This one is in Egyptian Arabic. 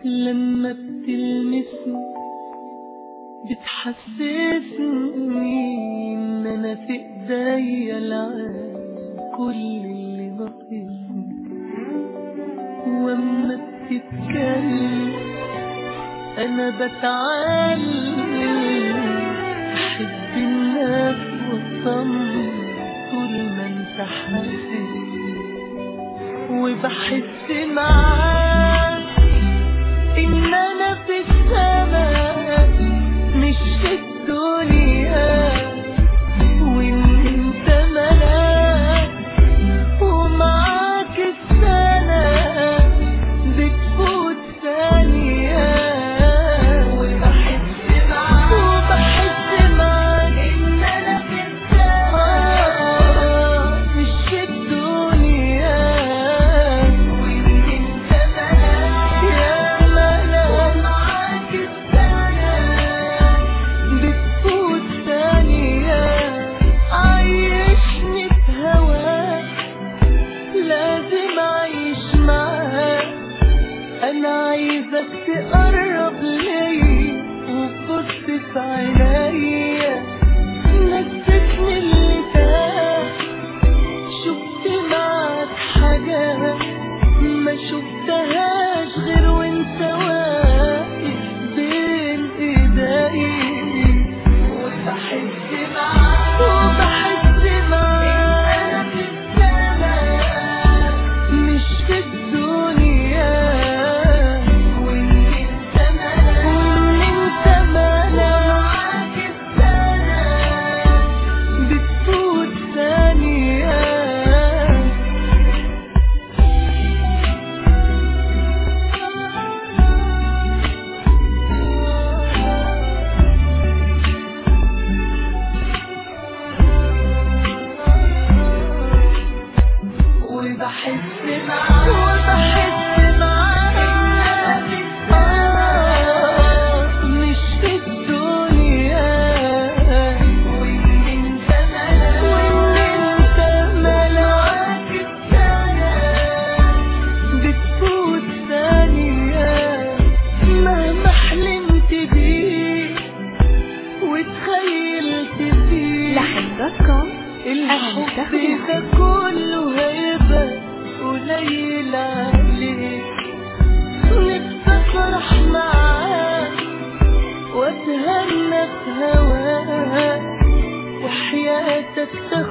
لما بتلمسني بتحسسني ان انا في ايديا العالم كل اللي ناقصني واما بتتكلم انا بتعلم احب الناس واطمن طول ما انت حاسس وبحس معاك ان انا في السماء مش في الدنيا وان انت ملاك ومعاك السنة بتفوت ثانية وبحس معاك وبحس معاك ان انا في السماء مش في الدنيا وان انت ملاك يا ملاك ومعاك السنة بتفوت ثانية عايشني في هواك لازم أعيش معاك أنا عايزك تقرب ليا وتبص في عينيا نسيتني اللي فات شفت معاك حاجات ما شفتهاش غير وانت واقف بين ايدي وبحس معاك وبحس معاك في السماء مش في الدنيا وان انت ملاك وان انت ملاك السنة بتفوت ثانية وبحس معاك وبحس معاك آه، مش في الدنيا وإن أنت ملاك وإن أنت ملاك السنة بتفوت ثانية مهما حلمت بيه وتخيلت فيه لحن دوت كوم الحب ده كله هيبقى قليل عليك نفسي افرح معاك واتهنى في هواك وحياتك تاخد